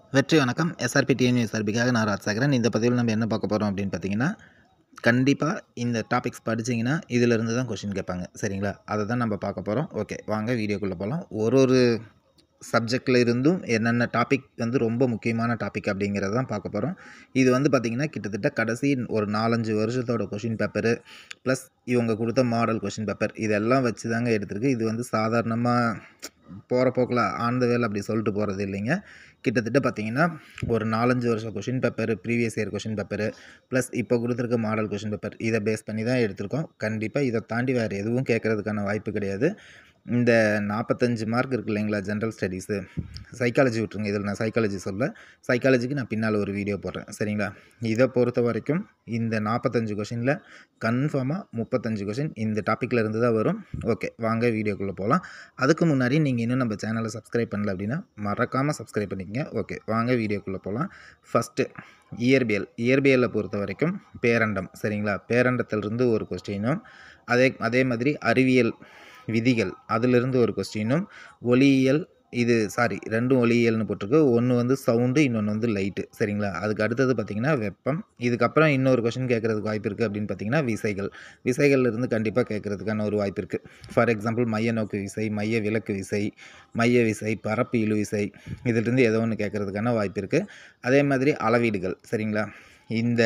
வெற்றி வணக்கம் SRP TNU எஸ்ஆர்பிக்காக நான் ராஜசேகரன் இந்த பதிவில் நம்ம என்ன பார்க்க போகிறோம் அப்படின்னு பார்த்தீங்கன்னா கண்டிப்பாக இந்த டாபிக்ஸ் படிச்சிங்கன்னா இதிலிருந்து தான் கொஷின் கேட்பாங்க சரிங்களா அதை தான் நம்ம பார்க்க போகிறோம் ஓகே வாங்க வீடியோக்குள்ளே போகலாம் ஒரு ஒரு சப்ஜெக்டில் இருந்தும் என்னென்ன டாபிக் வந்து ரொம்ப முக்கியமான டாபிக் அப்படிங்கிறத தான் பார்க்க போகிறோம் இது வந்து பார்த்திங்கன்னா கிட்டத்தட்ட கடைசி ஒரு நாலஞ்சு வருஷத்தோட கொஷின் பேப்பரு ப்ளஸ் இவங்க கொடுத்த மாடல் கொஷின் பேப்பர் இதெல்லாம் வச்சு தாங்க எடுத்திருக்கு இது வந்து சாதாரணமாக போகிற போக்கில் ஆன் த வேல் அப்படி சொல்லிட்டு போகிறது இல்லைங்க கிட்டத்தட்ட பார்த்தீங்கன்னா ஒரு நாலஞ்சு வருஷம் question paper previous year question paper plus இப்போ கொடுத்துருக்க மாடல் கொஷின் பேப்பர் இதை பேஸ் பண்ணி தான் எடுத்திருக்கோம் கண்டிப்பாக இதை தாண்டி வேறு எதுவும் கேட்குறதுக்கான வாய்ப்பு கிடையாது இந்த நாற்பத்தஞ்சு மார்க் இருக்கு இல்லைங்களா ஜென்ரல் ஸ்டடீஸு சைக்காலஜி விட்ருங்க இதில் நான் சைக்காலஜி சொல்ல சைக்காலஜிக்கு நான் பின்னால் ஒரு வீடியோ போடுறேன் சரிங்களா இதை பொறுத்த வரைக்கும் இந்த நாற்பத்தஞ்சு கொஷினில் கன்ஃபார்மாக முப்பத்தஞ்சு கொஷின் இந்த டாப்பிக்கில் இருந்து தான் வரும் ஓகே வாங்க வீடியோக்குள்ளே போகலாம் அதுக்கு முன்னாடி நீங்கள் இன்னும் நம்ம சேனலை சப்ஸ்கிரைப் பண்ணல அப்படின்னா மறக்காமல் சப்ஸ்கிரைப் பண்ணிக்கங்க ஓகே வாங்க வீடியோக்குள்ளே போகலாம் ஃபஸ்ட்டு இயற்பியல் இயற்பியலை பொறுத்த வரைக்கும் பேரண்டம் சரிங்களா பேரண்டத்திலிருந்து ஒரு கொஸ்டினும் அதே அதே மாதிரி அறிவியல் விதிகள் அதிலிருந்து ஒரு கொஸ்டினும் ஒளியியல் இது சாரி ரெண்டும் ஒளியியல்னு போட்டிருக்கு ஒன்று வந்து சவுண்டு இன்னொன்று வந்து லைட்டு சரிங்களா அதுக்கு அடுத்தது பார்த்திங்கன்னா வெப்பம் இதுக்கப்புறம் இன்னொரு கொஷின் கேட்குறதுக்கு வாய்ப்பு இருக்குது அப்படின்னு பார்த்தீங்கன்னா விசைகள் விசைகள்ல இருந்து கண்டிப்பாக கேட்குறதுக்கான ஒரு வாய்ப்பு இருக்குது ஃபார் எக்ஸாம்பிள் மைய நோக்கு விசை மைய விலக்கு விசை மைய விசை பரப்பு இழு விசை இதிலிருந்து ஏதோ ஒன்று கேட்குறதுக்கான வாய்ப்பு இருக்குது அதே மாதிரி அளவீடுகள் சரிங்களா இந்த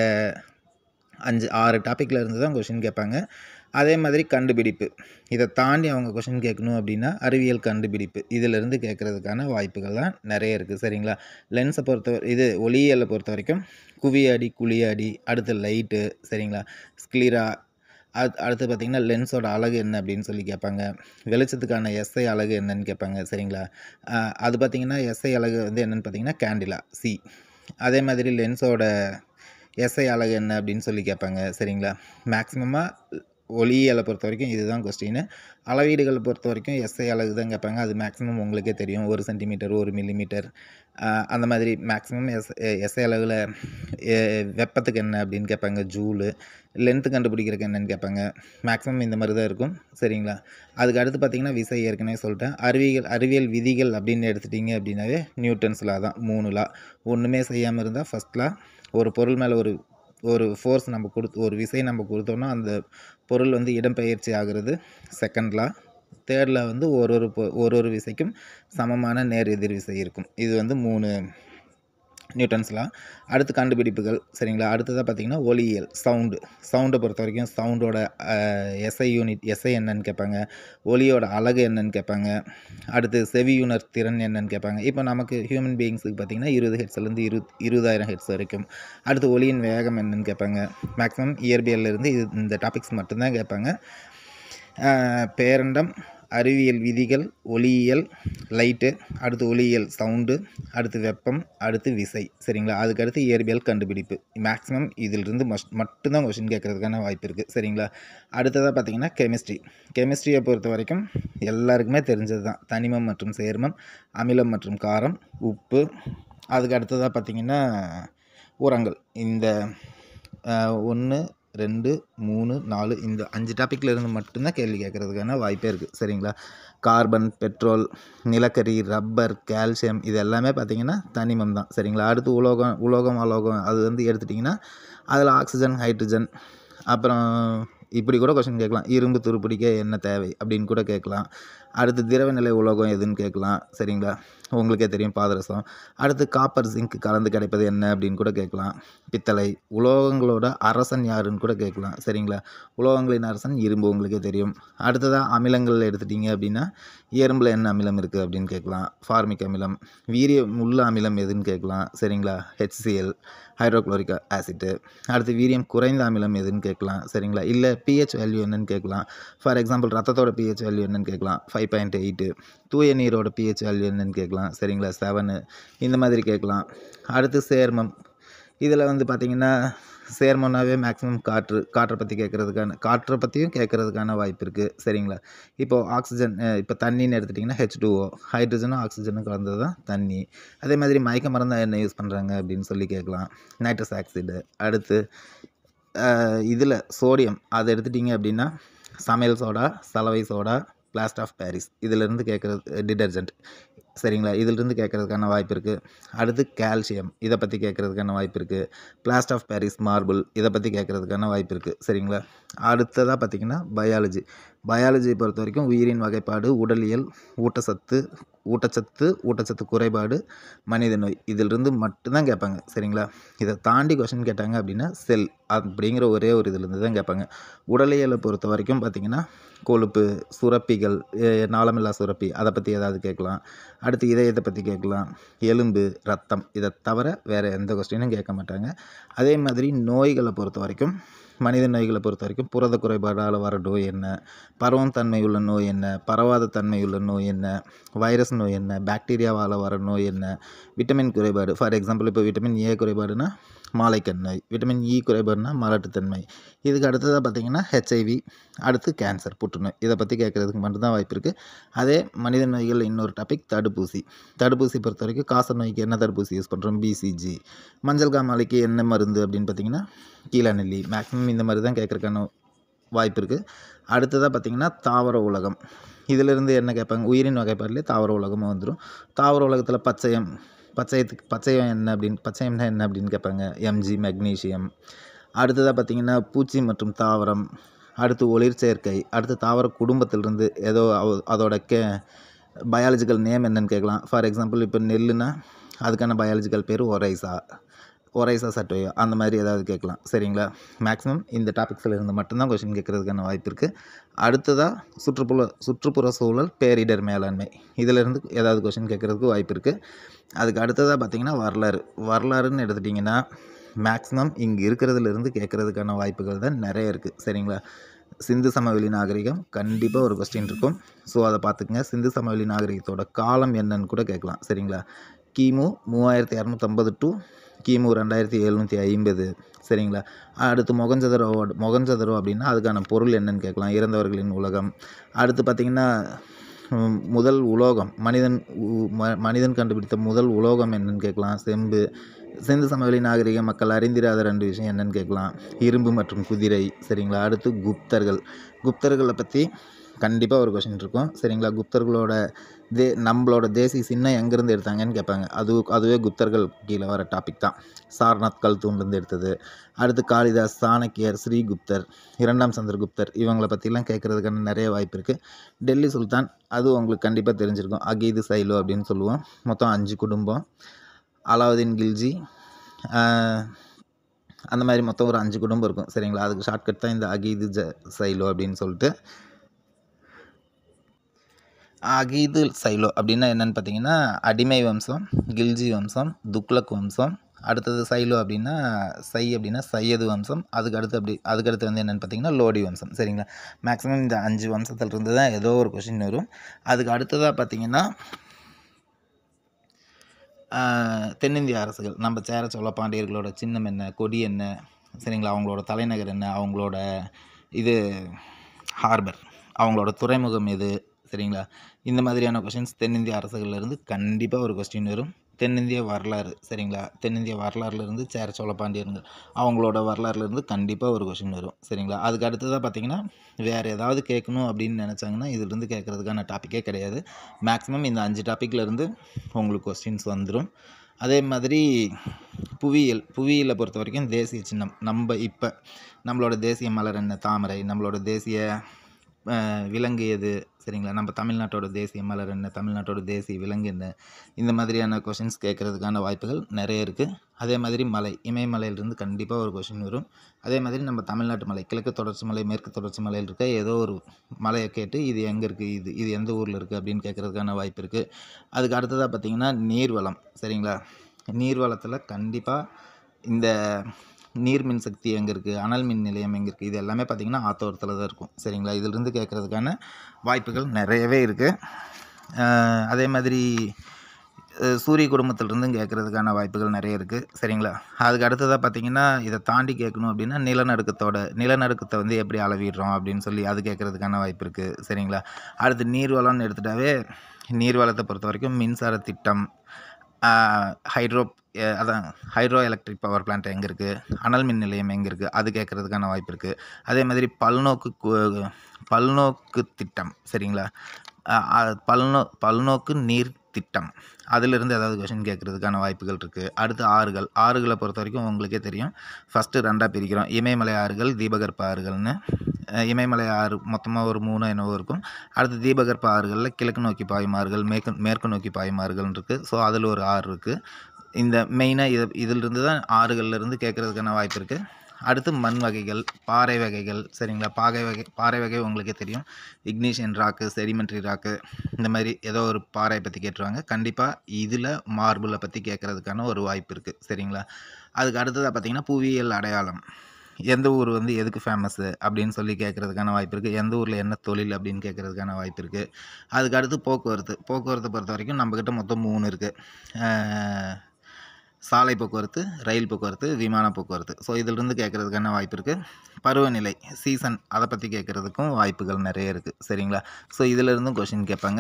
அஞ்சு ஆறு டாப்பிக்கில் இருந்து தான் கொஷின் கேட்பாங்க அதே மாதிரி கண்டுபிடிப்பு இதை தாண்டி அவங்க கொஷின் கேட்கணும் அப்படின்னா அறிவியல் கண்டுபிடிப்பு இதிலிருந்து கேட்குறதுக்கான வாய்ப்புகள் தான் நிறைய இருக்குது சரிங்களா லென்ஸை பொறுத்த இது ஒளியியலை பொறுத்த வரைக்கும் குவியாடி குழியாடி அடுத்து லைட்டு சரிங்களா ஸ்க்ளீரா அது அடுத்து பார்த்திங்கன்னா லென்ஸோட அழகு என்ன அப்படின்னு சொல்லி கேட்பாங்க வெளிச்சத்துக்கான எஸ்ஐ அழகு என்னன்னு கேட்பாங்க சரிங்களா அது பார்த்திங்கன்னா எஸ்ஐ அழகு வந்து என்னென்னு பார்த்தீங்கன்னா கேண்டிலா சி அதே மாதிரி லென்ஸோட எஸ்ஐ அழகு என்ன அப்படின்னு சொல்லி கேட்பாங்க சரிங்களா மேக்ஸிமமாக ஒளியியலை பொறுத்த வரைக்கும் இதுதான் கொஸ்டின் அளவீடுகளை பொறுத்த வரைக்கும் எஸ்ஐ அழகு தான் கேட்பாங்க அது மேக்ஸிமம் உங்களுக்கே தெரியும் ஒரு சென்டிமீட்டர் ஒரு மில்லிமீட்டர் அந்த மாதிரி மேக்ஸிமம் எஸ் எஸ்ஐ அளவில் வெப்பத்துக்கு என்ன அப்படின்னு கேட்பாங்க ஜூலு லென்த்து கண்டுபிடிக்கிறதுக்கு என்னென்னு கேட்பாங்க மேக்ஸிமம் இந்த மாதிரி தான் இருக்கும் சரிங்களா அதுக்கு அடுத்து பார்த்திங்கன்னா விசை ஏற்கனவே சொல்லிட்டேன் அறிவியல் அறிவியல் விதிகள் அப்படின்னு எடுத்துட்டிங்க அப்படின்னாவே நியூட்டன்ஸ் லா தான் மூணு லா ஒன்றுமே செய்யாமல் இருந்தால் ஃபஸ்ட் லா ஒரு பொருள் மேலே ஒரு ஒரு ஃபோர்ஸ் நம்ம கொடுத்து ஒரு விசை நம்ம கொடுத்தோன்னா அந்த பொருள் வந்து இடம்பெயர்ச்சி ஆகிறது செகண்ட் லா தேர்டில் வந்து ஒரு ஒரு ஒரு ஒரு விசைக்கும் சமமான நேர் எதிர் விசை இருக்கும் இது வந்து மூணு நியூட்டன்ஸ்லாம் அடுத்து கண்டுபிடிப்புகள் சரிங்களா அடுத்ததாக பார்த்திங்கன்னா ஒளியியல் சவுண்டு சவுண்டை பொறுத்த வரைக்கும் சவுண்டோட எஸ்ஐ யூனிட் எஸ்ஐ என்னன்னு கேட்பாங்க ஒளியோட அழகு என்னன்னு கேட்பாங்க அடுத்து செவியுணர் திறன் என்னன்னு கேட்பாங்க இப்போ நமக்கு ஹியூமன் பீயிங்ஸுக்கு பார்த்திங்கன்னா இருபது ஹெட்ஸ்லேருந்து இரு இருபதாயிரம் ஹெட்ஸ் வரைக்கும் அடுத்து ஒளியின் வேகம் என்னன்னு கேட்பாங்க மேக்ஸிமம் இயற்பியல்லேருந்து இது இந்த டாபிக்ஸ் மட்டும்தான் கேட்பாங்க பேரண்டம் அறிவியல் விதிகள் ஒளியியல் லைட்டு அடுத்து ஒளியியல் சவுண்டு அடுத்து வெப்பம் அடுத்து விசை சரிங்களா அதுக்கடுத்து இயற்பியல் கண்டுபிடிப்பு மேக்ஸிமம் இதிலிருந்து மஸ் மட்டும்தான் கொஷின் கேட்குறதுக்கான வாய்ப்பு இருக்குது சரிங்களா அடுத்ததாக பார்த்திங்கன்னா கெமிஸ்ட்ரி கெமிஸ்ட்ரியை பொறுத்த வரைக்கும் எல்லாருக்குமே தெரிஞ்சது தான் தனிமம் மற்றும் சேர்மம் அமிலம் மற்றும் காரம் உப்பு அதுக்கு அடுத்ததாக பார்த்திங்கன்னா உரங்கள் இந்த ஒன்று ரெண்டு மூணு நாலு இந்த அஞ்சு டாப்பிக்கில் இருந்து மட்டும்தான் கேள்வி கேட்குறதுக்கான வாய்ப்பே இருக்குது சரிங்களா கார்பன் பெட்ரோல் நிலக்கரி ரப்பர் கால்சியம் இது எல்லாமே பார்த்திங்கன்னா தனிமம் தான் சரிங்களா அடுத்து உலோகம் உலோகம் அலோகம் அது வந்து எடுத்துட்டிங்கன்னா அதில் ஆக்சிஜன் ஹைட்ரஜன் அப்புறம் இப்படி கூட கொஷின் கேட்கலாம் இரும்பு துருப்பிடிக்க என்ன தேவை அப்படின்னு கூட கேட்கலாம் அடுத்து திரவநிலை உலோகம் எதுன்னு கேட்கலாம் சரிங்களா உங்களுக்கே தெரியும் பாதரசம் அடுத்து காப்பர் ஜிங்க் கலந்து கிடைப்பது என்ன அப்படின்னு கூட கேட்கலாம் பித்தளை உலோகங்களோட அரசன் யாருன்னு கூட கேட்கலாம் சரிங்களா உலோகங்களின் அரசன் இரும்பு உங்களுக்கே தெரியும் அடுத்ததாக அமிலங்கள் எடுத்துட்டிங்க அப்படின்னா எறும்பில் என்ன அமிலம் இருக்குது அப்படின்னு கேட்கலாம் ஃபார்மிக் அமிலம் வீரியம் உள்ள அமிலம் எதுன்னு கேட்கலாம் சரிங்களா ஹெச்சிஎல் ஹைட்ரோக்ளோரிக் ஆசிட்டு அடுத்து வீரியம் குறைந்த அமிலம் எதுன்னு கேட்கலாம் சரிங்களா இல்லை பிஹெச் வேல்யூ என்னன்னு கேட்கலாம் ஃபார் எக்ஸாம்பிள் ரத்தத்தோட பிஹெச் வேல்யூ என்னன்னு கேட்கலாம் ஃபைவ் பாயிண்ட் எயிட்டு தூய நீரோட பிஹெச் வேல்யூ என்னன்னு கேட்கலாம் சரிங்களா செவனு இந்த மாதிரி கேட்கலாம் அடுத்து சேர்மம் இதில் வந்து பார்த்திங்கன்னா சேர்மம்னாவே மேக்ஸிமம் காற்று காற்றை பற்றி கேட்குறதுக்கான காற்றை பற்றியும் கேட்குறதுக்கான வாய்ப்பு இருக்குது சரிங்களா இப்போது ஆக்சிஜன் இப்போ தண்ணின்னு எடுத்துட்டிங்கன்னா ஹெச் டூஓ ஹைட்ரஜனும் ஆக்சிஜனும் கலந்தது தான் தண்ணி அதே மாதிரி மயக்க மருந்து என்ன யூஸ் பண்ணுறாங்க அப்படின்னு சொல்லி கேட்கலாம் நைட்ரஸ் ஆக்சைடு அடுத்து இதில் சோடியம் அதை எடுத்துட்டிங்க அப்படின்னா சமையல் சோடா சலவை சோடா பிளாஸ்ட் ஆஃப் பாரிஸ் இதிலிருந்து கேட்குறது டிடர்ஜென்ட் சரிங்களா இதிலிருந்து கேட்குறதுக்கான வாய்ப்பு இருக்குது அடுத்து கால்சியம் இதை பற்றி கேட்குறதுக்கான வாய்ப்பு இருக்குது பிளாஸ்ட் ஆஃப் பாரிஸ் மார்பிள் இதை பற்றி கேட்குறதுக்கான வாய்ப்பு இருக்குது சரிங்களா அடுத்ததாக பார்த்திங்கன்னா பயாலஜி பயாலஜியை பொறுத்த வரைக்கும் உயிரின் வகைப்பாடு உடலியல் ஊட்டச்சத்து ஊட்டச்சத்து ஊட்டச்சத்து குறைபாடு மனித நோய் இதிலிருந்து மட்டும்தான் கேட்பாங்க சரிங்களா இதை தாண்டி கொஷின் கேட்டாங்க அப்படின்னா செல் அப்படிங்கிற ஒரே ஒரு இதுலேருந்து தான் கேட்பாங்க உடலியலை பொறுத்த வரைக்கும் பார்த்திங்கன்னா கொழுப்பு சுரப்பிகள் எ- நாளமில்லா சுரப்பி அதை பற்றி ஏதாவது கேட்கலாம் அடுத்து இதயத்தை பற்றி கேட்கலாம் எலும்பு ரத்தம் இதை தவிர வேறு எந்த கொஸ்டினும் கேட்க மாட்டாங்க அதே மாதிரி நோய்களை பொறுத்த வரைக்கும் மனித நோய்களை பொறுத்த வரைக்கும் புரத குறைபாடால் வர நோய் என்ன பரவும் தன்மை உள்ள நோய் என்ன பரவாத தன்மை உள்ள நோய் என்ன வைரஸ் நோய் என்ன பாக்டீரியாவால் வர நோய் என்ன விட்டமின் குறைபாடு ஃபார் எக்ஸாம்பிள் இப்போ விட்டமின் ஏ குறைபாடுனா மாலைக்கண் நோய் விட்டமின் இ குறைபாடுனா மலட்டுத்தன்மை இதுக்கு அடுத்ததாக பார்த்தீங்கன்னா ஹெச்ஐவி அடுத்து கேன்சர் புற்றுநோய் இதை பற்றி கேட்குறதுக்கு மட்டும்தான் வாய்ப்பு இருக்குது அதே மனித நோய்கள் இன்னொரு டாபிக் தடுப்பூசி தடுப்பூசி பொறுத்த வரைக்கும் காச நோய்க்கு என்ன தடுப்பூசி யூஸ் பண்ணுறோம் பிசிஜி மஞ்சள் காமாலைக்கு என்ன மருந்து அப்படின்னு பார்த்தீங்கன்னா கீழநெல்லி மேக்ஸிமம் இந்த மாதிரி தான் கேட்குறக்கான வாய்ப்பு இருக்குது அடுத்ததாக பார்த்தீங்கன்னா தாவர உலகம் இதிலிருந்து என்ன கேட்பாங்க உயிரின் வகைப்பாட்டிலே தாவர உலகமும் வந்துடும் தாவர உலகத்தில் பச்சையம் பச்சையத்துக்கு பச்சையம் என்ன அப்படின்னு பச்சையம்னா என்ன அப்படின்னு கேட்பாங்க எம்ஜி மெக்னீசியம் அடுத்ததாக பார்த்தீங்கன்னா பூச்சி மற்றும் தாவரம் அடுத்து ஒளிர் சேர்க்கை அடுத்து தாவர குடும்பத்திலிருந்து ஏதோ அவ- அதோட கே பயாலஜிக்கல் நேம் என்னன்னு கேட்கலாம் ஃபார் எக்ஸாம்பிள் இப்போ நெல்லுனா அதுக்கான பயாலஜிக்கல் பேர் ஒரைசா ஒரைசா சட்டோயோ அந்த மாதிரி ஏதாவது கேட்கலாம் சரிங்களா மேக்ஸிமம் இந்த டாபிக்ஸில் இருந்து மட்டும்தான் கொஷின் கேட்குறதுக்கான வாய்ப்பு இருக்குது அடுத்ததாக சுற்றுப்புற சுற்றுப்புற சூழல் பேரிடர் மேலாண்மை இதிலிருந்து ஏதாவது கொஷின் கேட்குறதுக்கு வாய்ப்பு இருக்குது அதுக்கு அடுத்ததாக பார்த்தீங்கன்னா வரலாறு வரலாறுன்னு எடுத்துட்டிங்கன்னா மேக்ஸிமம் இங்கே இருக்கிறதுலேருந்து கேட்குறதுக்கான வாய்ப்புகள் தான் நிறைய இருக்குது சரிங்களா சிந்து சமவெளி நாகரிகம் கண்டிப்பாக ஒரு கொஸ்டின் இருக்கும் ஸோ அதை பார்த்துக்குங்க சிந்து சமவெளி நாகரிகத்தோட காலம் என்னன்னு கூட கேட்கலாம் சரிங்களா கிமு மூவாயிரத்தி இரநூத்தம்பது டு கிமு ரெண்டாயிரத்தி எழுநூற்றி ஐம்பது சரிங்களா அடுத்து மொகஞ்சதரோ மொகஞ்சதரோ அப்படின்னா அதுக்கான பொருள் என்னன்னு கேட்கலாம் இறந்தவர்களின் உலகம் அடுத்து பார்த்திங்கன்னா ம், முதல் உலோகம் மனிதன் உ- ம- மனிதன் கண்டுபிடித்த முதல் உலோகம் என்னன்னு கேட்கலாம் செம்பு சிந்து சமவெளி நாகரிக மக்கள் அறிந்திராத ரெண்டு விஷயம் என்னன்னு கேட்கலாம் இரும்பு மற்றும் குதிரை சரிங்களா அடுத்து குப்தர்கள் குப்தர்களை பற்றி கண்டிப்பாக ஒரு கொஷின் இருக்கும் சரிங்களா குப்தர்களோட தே நம்மளோட தேசிய சின்னம் எங்கேருந்து எடுத்தாங்கன்னு கேட்பாங்க அது அதுவே குப்தர்கள் கீழே வர டாபிக் தான் சாரநாத் கல்தூன்லேருந்து எடுத்தது அடுத்து காளிதாஸ் சாணக்கியர் ஸ்ரீகுப்தர் இரண்டாம் சந்திரகுப்தர் இவங்களை பற்றிலாம் கேட்குறதுக்கான நிறைய வாய்ப்பு இருக்குது டெல்லி சுல்தான் அது உங்களுக்கு கண்டிப்பாக தெரிஞ்சிருக்கும் அகீது சைலோ அப்படின்னு சொல்லுவோம் மொத்தம் அஞ்சு குடும்பம் அலாவுதீன் கில்ஜி ஆஹ், அந்த மாதிரி மொத்தம் ஒரு அஞ்சு குடும்பம் இருக்கும் சரிங்களா அதுக்கு ஷார்ட்கட் தான் இந்த அகீது ஜ சைலோ அப்படின்னு சொல்லிட்டு அகீது சைலோ அப்படின்னா என்னன்னு பார்த்தீங்கன்னா அடிமை வம்சம் கில்ஜி வம்சம் துக்ளக் வம்சம் அடுத்தது சைலோ அப்படின்னா சை அப்படின்னா சையது வம்சம் அதுக்கு அடுத்து அப்படி அதுக்கு அடுத்து வந்து என்னென்னு பார்த்தீங்கன்னா லோடி வம்சம் சரிங்களா மேக்ஸிமம் இந்த அஞ்சு வம்சத்துலேருந்து தான் ஏதோ ஒரு கொஷின் வரும் அதுக்கு அடுத்ததாக பார்த்தீங்கன்னா ஆஹ், தென்னிந்திய அரசுகள் நம்ம சேர சோழ பாண்டியர்களோட சின்னம் என்ன கொடி என்ன சரிங்களா அவங்களோட தலைநகர் என்ன அவங்களோட இது ஹார்பர் அவங்களோட துறைமுகம் எது சரிங்களா இந்த மாதிரியான கொஷின்ஸ் தென்னிந்திய அரசுகள்லேருந்து கண்டிப்பாக ஒரு கொஸ்டின் வரும் தென்னிந்திய வரலாறு சரிங்களா தென்னிந்திய வரலாறுலேருந்து சேர சோழ பாண்டியர்கள் அவங்களோட வரலாறுலேருந்து கண்டிப்பாக ஒரு கொஷின் வரும் சரிங்களா அதுக்கு அடுத்ததாக பார்த்தீங்கன்னா வேறு ஏதாவது கேட்கணும் அப்படின்னு நினச்சாங்கன்னா இதுலேருந்து கேட்குறதுக்கான டாப்பிக்கே கிடையாது மேக்ஸிமம் இந்த அஞ்சு டாப்பிக்லேருந்து உங்களுக்கு கொஸ்டின்ஸ் வந்துடும் அதே மாதிரி புவியியல் புவியியலை பொறுத்த வரைக்கும் தேசிய சின்னம் நம்ம இப்போ நம்மளோட தேசிய மலர் என்ன தாமரை நம்மளோட தேசிய அஹ், விலங்கு எது சரிங்களா நம்ம தமிழ்நாட்டோட தேசிய மலர் என்ன தமிழ்நாட்டோட தேசிய விலங்கு என்ன இந்த மாதிரியான கொஷின்ஸ் கேட்குறதுக்கான வாய்ப்புகள் நிறைய இருக்குது அதே மாதிரி மலை இமயமலையிலிருந்து கண்டிப்பாக ஒரு கொஷின் வரும் அதே மாதிரி நம்ம தமிழ்நாட்டு மலை கிழக்கு தொடர்ச்சி மலை மேற்கு தொடர்ச்சி மலையில் இருக்க ஏதோ ஒரு மலையை கேட்டு இது எங்கே இருக்குது இது இது எந்த ஊரில் இருக்குது அப்படின்னு கேட்குறதுக்கான வாய்ப்பு இருக்குது அதுக்கு அடுத்ததாக பார்த்தீங்கன்னா நீர்வளம் சரிங்களா நீர்வளத்தில் கண்டிப்பாக இந்த நீர்மின் சக்தி எங்கே இருக்குது அனல் மின் நிலையம் எங்கே இருக்குது இது எல்லாமே பார்த்திங்கன்னா ஆத்தோரத்தில் தான் இருக்கும் சரிங்களா இதிலிருந்து கேட்குறதுக்கான வாய்ப்புகள் நிறையவே இருக்குது அதே மாதிரி அஹ், சூரிய குடும்பத்திலிருந்தும் கேட்குறதுக்கான வாய்ப்புகள் நிறைய இருக்குது சரிங்களா அதுக்கு அடுத்ததாக பார்த்தீங்கன்னா இதை தாண்டி கேட்கணும் அப்படின்னா நிலநடுக்கத்தோட நிலநடுக்கத்தை வந்து எப்படி அளவிடுறோம் அப்படின்னு சொல்லி அது கேட்குறதுக்கான வாய்ப்பு இருக்குது சரிங்களா அடுத்து நீர்வளம்னு எடுத்துட்டாவே நீர்வளத்தை பொறுத்த வரைக்கும் மின்சார திட்டம் ஹைட்ரோ அதான் ஹைட்ரோ எலக்ட்ரிக் பவர் பிளான்ட் எங்கே இருக்குது அனல் மின் நிலையம் எங்கே இருக்குது அது கேட்குறதுக்கான வாய்ப்பு இருக்குது அதே மாதிரி பல்நோக்கு கு- பல்நோக்கு திட்டம் சரிங்களா அஹ் அஹ் பல்நோ பல்நோக்கு நீர் திட்டம் அதிலிருந்து ஏதாவது கொஷின் கேட்குறதுக்கான வாய்ப்புகள் இருக்குது அடுத்து ஆறுகள் ஆறுகளை பொறுத்த வரைக்கும் உங்களுக்கே தெரியும் ஃபஸ்ட்டு ரெண்டாக பிரிக்கிறோம் இமயமலை ஆறுகள் தீபகற்ப ஆறுகள்னு அஹ் இமயமலை ஆறு மொத்தமாக ஒரு மூணு என்னவோ இருக்கும் அடுத்து தீபகற்ப ஆறுகளில் கிழக்கு நோக்கி பாயும் ஆறுகள் மேற்கு மேற்கு நோக்கி பாயும் ஆறுகள் இருக்குது ஸோ அதில் ஒரு ஆறு இருக்குது இந்த மெயினாக இது இதிலிருந்து தான் ஆறுகள்லேருந்து கேட்குறதுக்கான வாய்ப்பு இருக்குது அடுத்து மண் வகைகள் பாறை வகைகள் சரிங்களா பாறை வகை பாறை வகை உங்களுக்கே தெரியும் இக்னிஷியன் ராக்கு செடிமெண்ட்ரி ராக்கு இந்த மாதிரி ஏதோ ஒரு பாறை பற்றி கேட்டுருவாங்க கண்டிப்பாக இதில் மார்பிளை பற்றி கேட்குறதுக்கான ஒரு வாய்ப்பு இருக்குது சரிங்களா அதுக்கு அடுத்ததாக பார்த்தீங்கன்னா புவியியல் அடையாளம் எந்த ஊர் வந்து எதுக்கு ஃபேமஸ்ஸு அப்படின்னு சொல்லி கேட்குறதுக்கான வாய்ப்பு இருக்குது எந்த ஊரில் என்ன தொழில் அப்படின்னு கேட்குறதுக்கான வாய்ப்பு இருக்குது அதுக்கு அடுத்து போக்குவரத்து போக்குவரத்தை பொறுத்த வரைக்கும் நம்மக்கிட்ட மொத்தம் மூணு இருக்குது சாலை போக்குவரத்து ரயில் போக்குவரத்து விமான போக்குவரத்து ஸோ இதிலிருந்து கேட்குறதுக்கான வாய்ப்பு இருக்குது பருவநிலை சீசன் அதை பற்றி கேட்குறதுக்கும் வாய்ப்புகள் நிறைய இருக்குது சரிங்களா ஸோ இதிலிருந்தும் கொஷின் கேட்பாங்க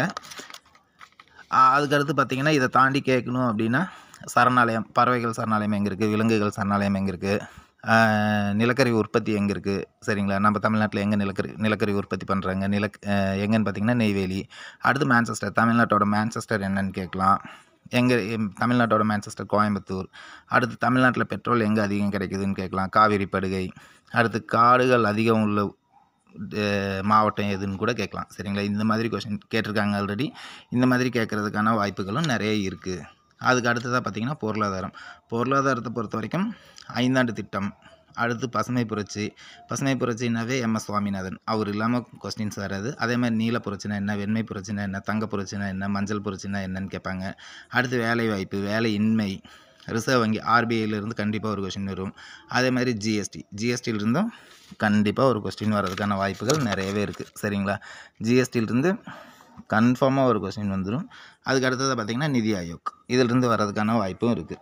ஆ, அதுக்கடுத்து பார்த்தீங்கன்னா இதை தாண்டி கேட்கணும் அப்படின்னா சரணாலயம் பறவைகள் சரணாலயம் எங்கே இருக்குது விலங்குகள் சரணாலயம் எங்கே இருக்குது நிலக்கரி உற்பத்தி எங்கே இருக்குது சரிங்களா நம்ம தமிழ்நாட்டில் எங்கே நிலக்கரி நிலக்கரி உற்பத்தி பண்ணுறாங்க நிலக் அஹ், எங்கன்னு பார்த்தீங்கன்னா நெய்வேலி அடுத்து மான்செஸ்டர் தமிழ்நாட்டோட மான்செஸ்டர் என்னன்னு கேட்கலாம் எங்கே தமிழ்நாட்டோட மான்செஸ்டர் கோயம்புத்தூர் அடுத்து தமிழ்நாட்டில் பெட்ரோல் எங்கே அதிகம் கிடைக்குதுன்னு கேட்கலாம் காவிரி படுகை அடுத்து காடுகள் அதிகம் உள்ள அஹ், மாவட்டம் எதுன்னு கூட கேட்கலாம் சரிங்களா இந்த மாதிரி கொஷின் கேட்டிருக்காங்க ஆல்ரெடி இந்த மாதிரி கேட்குறதுக்கான வாய்ப்புகளும் நிறைய இருக்குது அதுக்கு அடுத்ததாக பார்த்தீங்கன்னா பொருளாதாரம் பொருளாதாரத்தை பொறுத்த வரைக்கும் ஐந்தாண்டு திட்டம் அடுத்து பசுமை புரட்சி பசுமை புரட்சினாவே எம் எஸ் சுவாமிநாதன் அவர் இல்லாமல் கொஸ்டின்ஸ் வராது அதே மாதிரி நீல புரட்சினா என்ன வெண்மை புரட்சினா என்ன தங்க புரட்சினா என்ன மஞ்சள் புரட்சினா என்னன்னு கேட்பாங்க அடுத்து வேலை வாய்ப்பு வேலையின்மை ரிசர்வ் வங்கி ஆர்பிஐலேருந்து கண்டிப்பாக ஒரு கொஸ்டின் வரும் அதே மாதிரி ஜிஎஸ்டி ஜிஎஸ்டியிலிருந்தும் கண்டிப்பாக ஒரு கொஸ்டின் வர்றதுக்கான வாய்ப்புகள் நிறையவே இருக்குது சரிங்களா ஜிஎஸ்டியிலிருந்து கன்ஃபார்மாக ஒரு கொஸ்டின் வந்துடும் அதுக்கு அடுத்தது பார்த்திங்கன்னா நிதி ஆயோக் இதிலிருந்து வர்றதுக்கான வாய்ப்பும் இருக்குது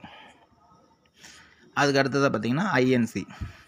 அதுக்கு அடுத்ததாக பார்த்தீங்கன்னா ஐஎன்சி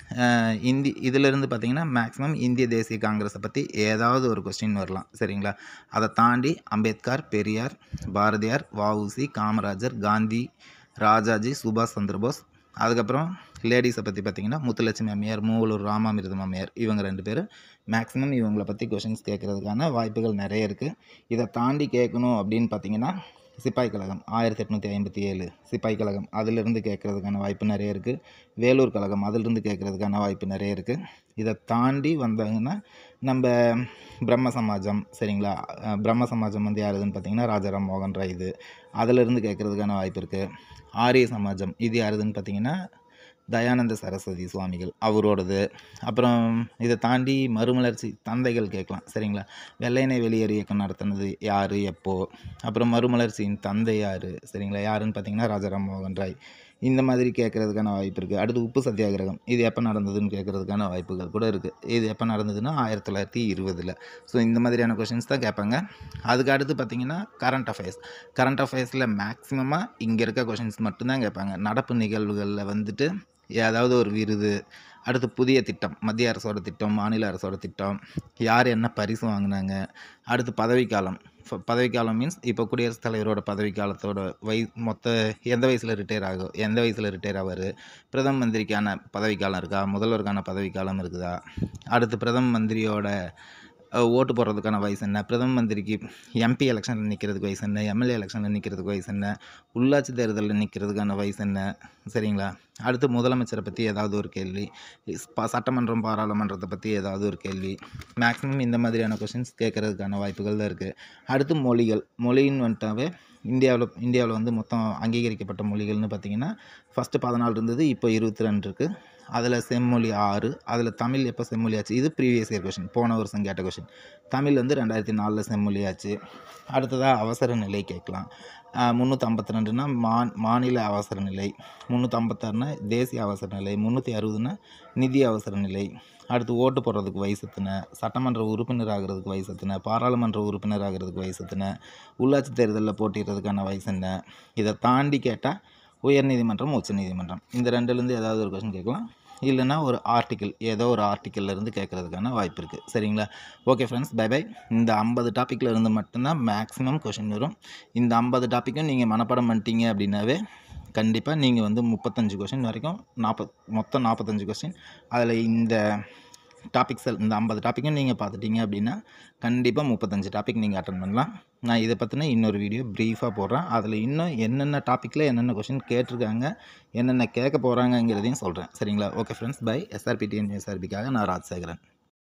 இந்தி இதிலிருந்து பார்த்தீங்கன்னா மேக்ஸிமம் இந்திய தேசிய காங்கிரஸை பற்றி ஏதாவது ஒரு கொஸ்டின் வரலாம் சரிங்களா அதை தாண்டி அம்பேத்கர் பெரியார் பாரதியார் வஉசி காமராஜர் காந்தி ராஜாஜி சுபாஷ் சந்திரபோஸ் அதுக்கப்புறம் லேடிஸை பற்றி பார்த்தீங்கன்னா முத்துலட்சுமி அம்மையார் மூவலூர் ராமாமிர்தம் அம்மையார் இவங்க ரெண்டு பேரும் மேக்ஸிமம் இவங்களை பற்றி கொஷின்ஸ் கேட்குறதுக்கான வாய்ப்புகள் நிறைய இருக்குது இதை தாண்டி கேட்கணும் அப்படின்னு பார்த்தீங்கன்னா சிப்பாய் கழகம் ஆயிரத்தி எட்நூற்றி ஐம்பத்தி ஏழு சிப்பாய் கழகம் அதிலிருந்து கேட்குறதுக்கான வாய்ப்பு நிறைய இருக்குது வேலூர் கழகம் அதிலிருந்து கேட்குறதுக்கான வாய்ப்பு நிறைய இருக்குது இதை தாண்டி வந்தாங்கன்னா நம்ம பிரம்ம சமாஜம் சரிங்களா அஹ் பிரம்ம சமாஜம் வந்து யாருதுன்னு பார்த்தீங்கன்னா ராஜாராம் மோகன் ராய் இது அதிலிருந்து கேட்குறதுக்கான வாய்ப்பு இருக்குது ஆரிய சமாஜம் இது யாருதுன்னு பார்த்தீங்கன்னா தயானந்த சரஸ்வதி சுவாமிகள் அவரோடது அப்புறம் இதை தாண்டி மறுமலர்ச்சி தந்தைகள் கேட்கலாம் சரிங்களா வெள்ளையனை வெளியேறு இயக்கம் நடத்தினது யார் எப்போ அப்புறம் மறுமலர்ச்சியின் தந்தை யார் சரிங்களா யாருன்னு பார்த்தீங்கன்னா ராஜாராம் மோகன் ராய் இந்த மாதிரி கேட்குறதுக்கான வாய்ப்பு இருக்குது அடுத்து உப்பு சத்தியாகிரகம் இது எப்போ நடந்ததுன்னு கேட்குறதுக்கான வாய்ப்புகள் கூட இருக்குது இது எப்போ நடந்ததுன்னா ஆயிரத்தி தொள்ளாயிரத்தி இருபதில் ஸோ இந்த மாதிரியான கொஷின்ஸ் தான் கேட்பாங்க அதுக்கு அடுத்து பார்த்தீங்கன்னா கரண்ட் அஃபேர்ஸ் கரண்ட் அஃபேர்ஸில் மேக்ஸிமமாக இங்கே இருக்க கொஷின்ஸ் மட்டும்தான் கேட்பாங்க நடப்பு நிகழ்வுகளில் வந்துட்டு ஏதாவது ஒரு விருது அடுத்து புதிய திட்டம் மத்திய அரசோட திட்டம் மாநில அரசோட திட்டம் யார் என்ன பரிசு வாங்கினாங்க அடுத்து பதவிக்காலம் ஃப- பதவிக்காலம் மீன்ஸ் இப்போ குடியரசுத் தலைவரோட பதவிக்காலத்தோட வய மொத்த எந்த வயசில் ரிட்டையர் ஆகும் எந்த வயசில் ரிட்டையர் ஆவார் பிரதம மந்திரிக்கான பதவிக்காலம் இருக்கா முதல்வருக்கான பதவிக்காலம் இருக்குதா அடுத்து பிரதம மந்திரியோட அஹ், ஓட்டு போடுறதுக்கான வயசு என்ன பிரதம மந்திரிக்கு எம்பி எலெக்ஷனில் நிற்கிறதுக்கு வயசு என்ன எம்எல்ஏ எலெக்ஷனில் நிற்கிறதுக்கு வயசு என்ன உள்ளாட்சி தேர்தலில் நிற்கிறதுக்கான வயசு என்ன சரிங்களா அடுத்து முதலமைச்சரை பற்றி ஏதாவது ஒரு கேள்வி இஸ்- ப- சட்டமன்றம் பாராளுமன்றத்தை பற்றி ஏதாவது ஒரு கேள்வி மேக்ஸிமம் இந்த மாதிரியான கொஷின்ஸ் கேட்குறதுக்கான வாய்ப்புகள் தான் இருக்குது அடுத்து மொழிகள் மொழின்னு வந்துட்டாவே இந்தியாவில் இந்தியாவில் வந்து மொத்தம் அங்கீகரிக்கப்பட்ட மொழிகள்னு பார்த்தீங்கன்னா ஃபஸ்ட்டு பதினாலு இருந்தது இப்போ இருபத்தி ரெண்டு இருக்குது அதில் செம்மொழி ஆறு அதில் தமிழ் எப்போ செம்மொழி ஆச்சு இது ப்ரீவியஸ் இயர் கொஷின் போன வருஷம் கேட்ட கொஷின் தமிழ் வந்து ரெண்டாயிரத்தி நாலில் செம்மொழி ஆச்சு அடுத்ததாக அவசர நிலை கேட்கலாம் முந்நூற்றி ஐம்பத்தி ரெண்டுனா மா மாநில அவசர நிலை முந்நூற்றம்பத்தாறுனா தேசிய அவசர நிலை முந்நூற்றி அறுபதுனா நிதி அவசர நிலை அடுத்து ஓட்டு போடுறதுக்கு வயசு எத்தனை சட்டமன்ற உறுப்பினர் ஆகிறதுக்கு வயசு எத்தனை பாராளுமன்ற உறுப்பினர் ஆகிறதுக்கு வயசு எத்தனை உள்ளாட்சி தேர்தலில் போட்டியிடுறதுக்கான வயசு என்ன இதை தாண்டி கேட்டால் உயர்நீதிமன்றம் உச்சநீதிமன்றம் இந்த ரெண்டுலேருந்து ஏதாவது ஒரு கொஸ்டின் கேட்கலாம் இல்லைன்னா ஒரு ஆர்டிக்கிள் ஏதோ ஒரு article ல இருந்து கேட்குறதுக்கான வாய்ப்பு இருக்குது சரிங்களா ஓகே ஃப்ரெண்ட்ஸ் பை பை இந்த ஐம்பது டாப்பிக்கில் இருந்து மட்டும்தான் மேக்ஸிமம் கொஷின் வரும் இந்த ஐம்பது டாப்பிக்கும் நீங்கள் மனப்பாடம் பண்ணிட்டீங்க அப்படின்னாவே கண்டிப்பாக நீங்கள் வந்து முப்பத்தஞ்சு கொஷின் வரைக்கும் நாற்பத் மொத்தம் நாற்பத்தஞ்சு கொஸ்டின் அதில் இந்த டாபிக்ஸ் இந்த ஐம்பது டாப்பிக்கும் நீங்கள் பார்த்துட்டீங்க அப்படின்னா கண்டிப்பாக முப்பத்தஞ்சு டாபிக் நீங்கள் அட்டன் பண்ணலாம் நான் இதை பற்றின இன்னொரு வீடியோ ப்ரீஃபாக போடுறேன் அதில் இன்னும் என்னென்ன டாப்பிக்கில் என்னென்ன கொஷின் கேட்டிருக்காங்க என்னென்ன கேட்க போகிறாங்கங்கிறதையும் சொல்கிறேன் சரிங்களா ஓகே ஃப்ரெண்ட்ஸ் பை எஸ்ஆர்பிடிஎன் எஸ்ஆர்பிக்காக நான் ராஜசேகரன்